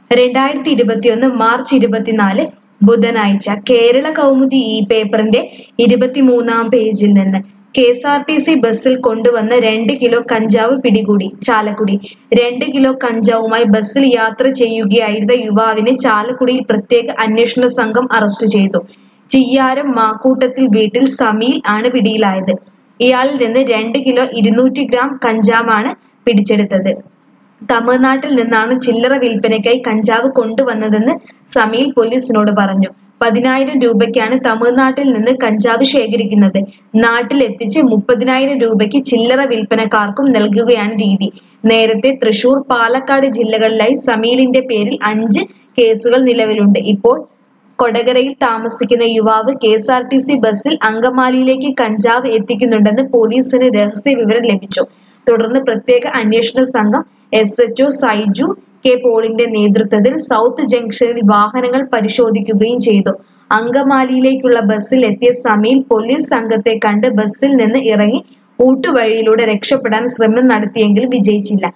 രണ്ടായിരത്തി ഇരുപത്തിയൊന്ന് മാർച്ച് ഇരുപത്തിനാല് ബുധനാഴ്ച കേരള കൗമുദി ഈ പേപ്പറിന്റെ ഇരുപത്തിമൂന്നാം പേജിൽ നിന്ന് K S R T C ബസ്സിൽ കൊണ്ടുവന്ന രണ്ട് കിലോ കഞ്ചാവ് പിടികൂടി ചാലക്കുടി രണ്ട് കിലോ കഞ്ചാവുമായി ബസ്സിൽ യാത്ര ചെയ്യുകയായിരുന്ന യുവാവിനെ ചാലക്കുടിയിൽ പ്രത്യേക അന്വേഷണ സംഘം അറസ്റ്റ് ചെയ്തു ചിയ്യാരം മാക്കൂട്ടത്തിൽ വീട്ടിൽ സമീൽ ആണ് പിടിയിലായത് ഇയാളിൽ നിന്ന് രണ്ട് കിലോ ഇരുന്നൂറ്റി ഗ്രാം കഞ്ചാവാണ് പിടിച്ചെടുത്തത് തമിഴ്നാട്ടിൽ നിന്നാണ് ചില്ലറ വിൽപ്പനയ്ക്കായി കഞ്ചാവ് കൊണ്ടുവന്നതെന്ന് സമീൽ പോലീസിനോട് പറഞ്ഞു പതിനായിരം രൂപയ്ക്കാണ് തമിഴ്നാട്ടിൽ നിന്ന് കഞ്ചാവ് ശേഖരിക്കുന്നത് നാട്ടിലെത്തിച്ച് മുപ്പതിനായിരം രൂപയ്ക്ക് ചില്ലറ വിൽപ്പനക്കാർക്കും നൽകുകയാണ് രീതി നേരത്തെ തൃശൂർ പാലക്കാട് ജില്ലകളിലായി സമീലിന്റെ പേരിൽ അഞ്ച് കേസുകൾ നിലവിലുണ്ട് ഇപ്പോൾ കൊടകരയിൽ താമസിക്കുന്ന യുവാവ് K S R T C ബസ്സിൽ അങ്കമാലിയിലേക്ക് കഞ്ചാവ് എത്തിക്കുന്നുണ്ടെന്ന് പോലീസിന് രഹസ്യ വിവരം ലഭിച്ചു തുടർന്ന് പ്രത്യേക അന്വേഷണ സംഘം എസ് എച്ച് സൈജു കെ പോളിന്റെ നേതൃത്വത്തിൽ സൗത്ത് ജംഗ്ഷനിൽ വാഹനങ്ങൾ പരിശോധിക്കുകയും ചെയ്തു അങ്കമാലിയിലേക്കുള്ള ബസ്സിൽ എത്തിയ സമീൽ പോലീസ് സംഘത്തെ കണ്ട് ബസ്സിൽ നിന്ന് ഇറങ്ങി ഊട്ടുവഴിയിലൂടെ രക്ഷപ്പെടാൻ ശ്രമം നടത്തിയെങ്കിലും വിജയിച്ചില്ല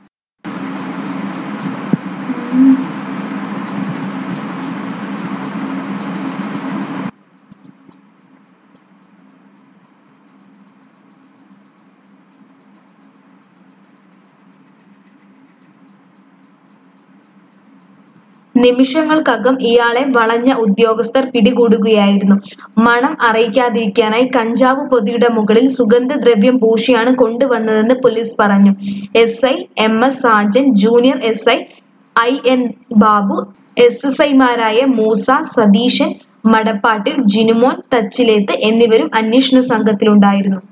നിമിഷങ്ങൾക്കകം ഇയാളെ വളഞ്ഞ ഉദ്യോഗസ്ഥർ പിടികൂടുകയായിരുന്നു മണം അറിയിക്കാതിരിക്കാനായി കഞ്ചാവ് പൊതിയുടെ മുകളിൽ സുഗന്ധദ്രവ്യം പൂശിയാണ് കൊണ്ടുവന്നതെന്ന് പോലീസ് പറഞ്ഞു S I M S Sajan junior S I I N Babu S S ഐമാരായ മൂസ സതീശൻ മടപ്പാട്ടിൽ ജിനുമോൻ തച്ചിലേത്ത് എന്നിവരും അന്വേഷണ സംഘത്തിലുണ്ടായിരുന്നു